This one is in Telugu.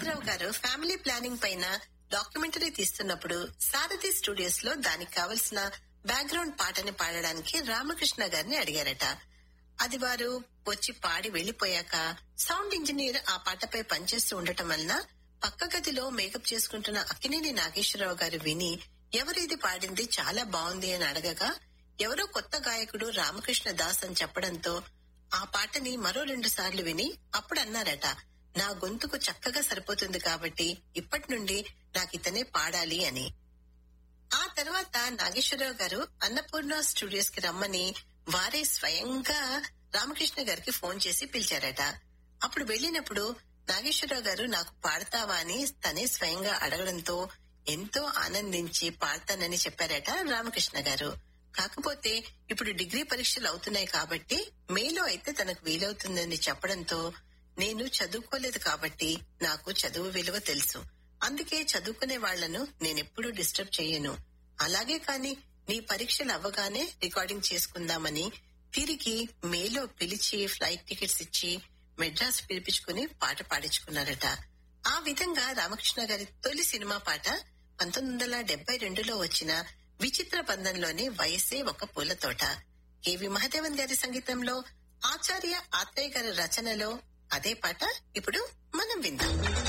నాగేశ్వరరావు గారు ఫ్యామిలీ ప్లానింగ్ పైన డాక్యుమెంటరీ తీస్తున్నప్పుడు సారథి స్టూడియోస్ లో దానికి కావలసిన బ్యాక్గ్రౌండ్ పాటని పాడడానికి రామకృష్ణ గారిని అడిగారట అది వారు వచ్చి పాడి వెళ్లిపోయాక సౌండ్ ఇంజనీర్ ఆ పాటపై పనిచేస్తూ ఉండటం వలన పక్క గదిలో మేకప్ చేసుకుంటున్న అక్కినేని నాగేశ్వరరావు గారు విని ఎవరు ఇది పాడింది చాలా బాగుంది అని అడగగా ఎవరో కొత్త గాయకుడు రామకృష్ణ దాస్ అని చెప్పడంతో ఆ పాటని మరో రెండు సార్లు విని అప్పుడు అన్నారట నా గొంతుకు చక్కగా సరిపోతుంది కాబట్టి ఇప్పటి నుండి నాకు ఇతనే పాడాలి అని ఆ తర్వాత నాగేశ్వరరావు గారు అన్నపూర్ణ స్టూడియోస్ కి రమ్మని వారే స్వయంగా రామకృష్ణ గారికి ఫోన్ చేసి పిలిచారట అప్పుడు వెళ్ళినప్పుడు నాగేశ్వరరావు గారు నాకు పాడతావా అని తనే స్వయంగా అడగడంతో ఎంతో ఆనందించి పాడతానని చెప్పారట రామకృష్ణ గారు కాకపోతే ఇప్పుడు డిగ్రీ పరీక్షలు అవుతున్నాయి కాబట్టి మేలో అయితే తనకు వీలవుతుందని చెప్పడంతో నేను చదువుకోలేదు కాబట్టి నాకు చదువు విలువ తెలుసు అందుకే చదువుకునే వాళ్లను నేనెప్పుడూ డిస్టర్బ్ చేయను అలాగే కాని నీ పరీక్షలు అవ్వగానే రికార్డింగ్ చేసుకుందామని తిరిగి మేలో పిలిచి ఫ్లైట్ టికెట్స్ ఇచ్చి మెడ్రాస్ పిలిపించుకుని పాట పాడించుకున్నారట ఆ విధంగా రామకృష్ణ గారి తొలి సినిమా పాట పంతొమ్మిది వందల డెబ్బై రెండులో వచ్చిన విచిత్ర బంధంలోని వయసే ఒక పూల తోట కేవి మహదేవన్ గారి సంగీతంలో ఆచార్య ఆత్రేయ గారి రచనలో అదే పాట ఇప్పుడు మనం విందాం